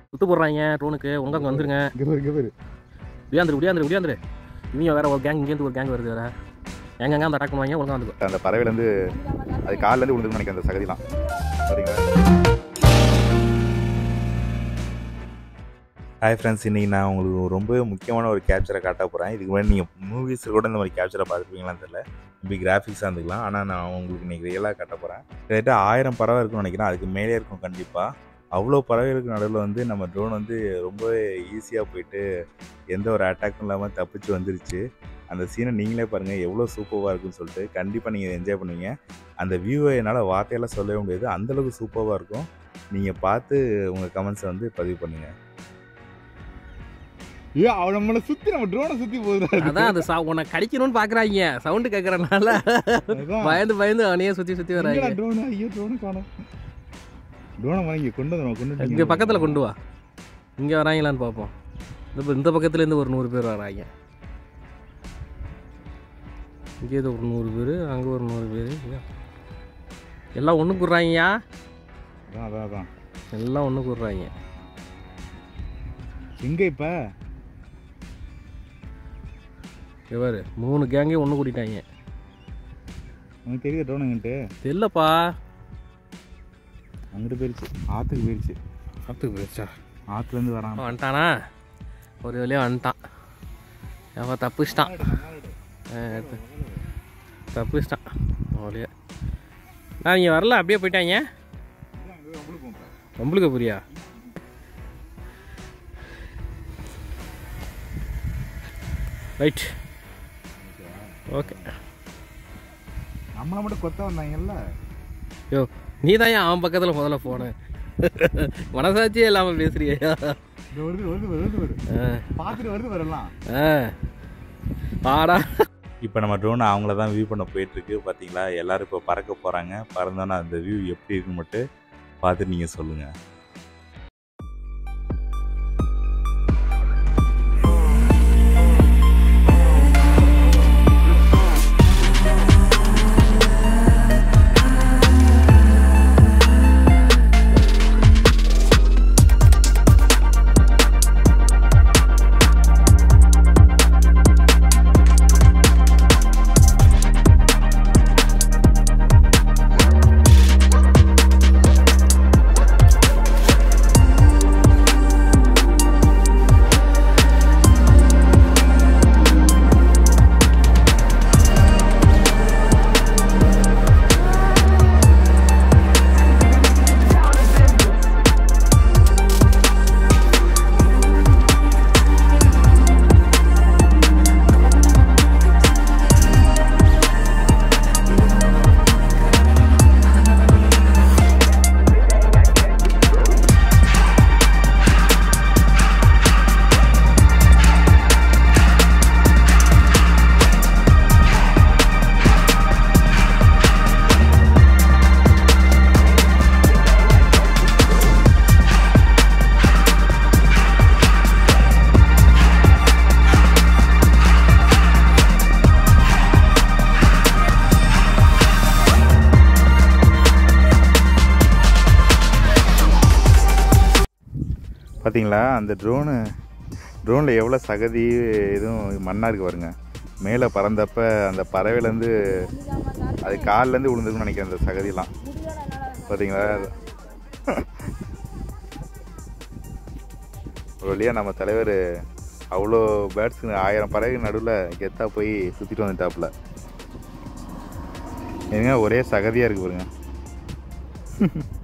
சுத்து போடுறாங்க ட்ரோனுக்கு ஒழுங்கா அங்கே வந்துருங்க இங்கே பேர் இங்கே பேர் விடியாந்துரு விடியாந்துரு விடியாந்துரு இவங்க வேற ஒரு கேங் இங்கேருந்து ஒரு கேங் வருது வேற எங்கெங்க அந்த அட்டாக் பண்ணுவாங்க ஒழுங்கா வந்துக்கும் அந்த பறவையிலேருந்து அது கால்லேருந்து விழுந்துருன்னு நினைக்கிறேன் அந்த சகதிலாம் சரிங்களா ஹாய் ஃப்ரெண்ட்ஸ் இன்றைக்கி நான் உங்களுக்கு ரொம்ப முக்கியமான ஒரு கேப்சரை காட்ட போகிறேன் இதுக்கு முன்னாடி நீங்கள் மூவிஸில் கூட இந்த மாதிரி கேப்சரை பார்த்துருப்பீங்களான்னு தெரியல இப்படி கிராஃபிக்ஸாக இருந்துக்கலாம் ஆனால் நான் உங்களுக்கு இன்றைக்கி ரியலாக காட்ட போகிறேன் கிட்டத்தட்ட ஆயிரம் பறவை இருக்கும்னு நினைக்கிறேன் அதுக்கு மேலே இருக்கும் கண்டிப்பாக அவ்வளோ பறவைகளுக்கு நடுவில் வந்து நம்ம ட்ரோன் வந்து ரொம்ப ஈஸியாக போயிட்டு எந்த ஒரு அட்டாக்கும் இல்லாமல் தப்பிச்சு வந்துருச்சு அந்த சீனை நீங்களே பாருங்கள் எவ்வளோ சூப்பராக இருக்குன்னு சொல்லிட்டு கண்டிப்பாக நீங்கள் என்ஜாய் பண்ணுவீங்க அந்த வியூவை என்னால் வார்த்தையெல்லாம் சொல்லவே முடியாது அந்தளவுக்கு சூப்பராக இருக்கும் நீங்கள் பார்த்து உங்கள் கமெண்ட்ஸை வந்து பதிவு பண்ணுங்கள் ஏ அவன் நம்மளை சுற்றி நம்ம ட்ரோனை சுற்றி போகுது அதான் அது சா உன்னை கடிக்கணும்னு பாக்குறாங்க சவுண்டு கேட்கறனால பயந்து பயந்து அவனையே சுத்தி சுத்தி வராங்க ட்ரோனு ஐயோ ட்ரோனு காணும் ட்ரோனை வாங்கி கொண்டு வந்து கொண்டு வந்து இங்க பக்கத்துல கொண்டு வா இங்க வராங்களான்னு பார்ப்போம் இந்த இந்த பக்கத்துல இருந்து ஒரு நூறு பேர் வராங்க இங்கே இது ஒரு நூறு பேர் அங்கே ஒரு நூறு பேர் எல்லாம் ஒன்று கூடுறாங்கய்யா அதான் அதான் அதான் எல்லாம் ஒன்று கூடுறாங்க எங்கே இப்போ இவர் மூணு கேங்கே ஒன்று கூட்டிட்டாங்க உனக்கு தெரியுது ட்ரோன் எங்கிட்டு தெரியலப்பா அங்கிட்டு போயிருச்சு ஆற்றுக்கு போயிருச்சு பார்த்துக்கு போயிடுச்சா ஆற்றுலேருந்து வரான் அவன் வந்துட்டானா ஒரு வழியாக வந்துட்டான் அவன் தப்பிச்சிட்டான் ஆ, எடுத்து. தப்பிச்சிட்டான் ஒரு வழியா நான் இங்கே வரல அப்படியே போயிட்டாங்க நம்மளுக்கு புரியா ரைட் ஓகே நம்மளை மட்டும் கொத்த வந்தாங்கல்ல யோ நீ தான் ஏன் அவன் பக்கத்தில் முதல்ல போன மனசாட்சியே இல்லாமல் பேசுறியா இது வருது வருது வருது வருது ஆ பார்த்துட்டு வருது வரலாம் ஆ ஆடா இப்போ நம்ம ட்ரோன் அவங்கள தான் வியூ பண்ண போயிட்டுருக்கு பார்த்தீங்களா எல்லோரும் இப்போ பறக்க போகிறாங்க பறந்தோன்னா அந்த வியூ எப்படி இருக்குன்னு மட்டும் பார்த்துட்டு நீங்கள் சொல்லுங்கள் பார்த்தீங்களா அந்த ட்ரோனு ட்ரோனில் எவ்வளோ சகதி எதுவும் மண்ணாக இருக்கு பாருங்க மேலே பறந்தப்ப அந்த பறவையிலேருந்து அது கால்லேருந்து விழுந்துருக்குன்னு நினைக்கிறேன் அந்த சகதிலாம் பார்த்தீங்களா ஒரு வழியாக நம்ம தலைவர் அவ்வளோ பேர்ட்ஸுங்க ஆயிரம் பறவை நடுவில் கெத்தாக போய் சுற்றிட்டு வந்துட்டாப்புல ஏங்க ஒரே சகதியாக இருக்கு பாருங்க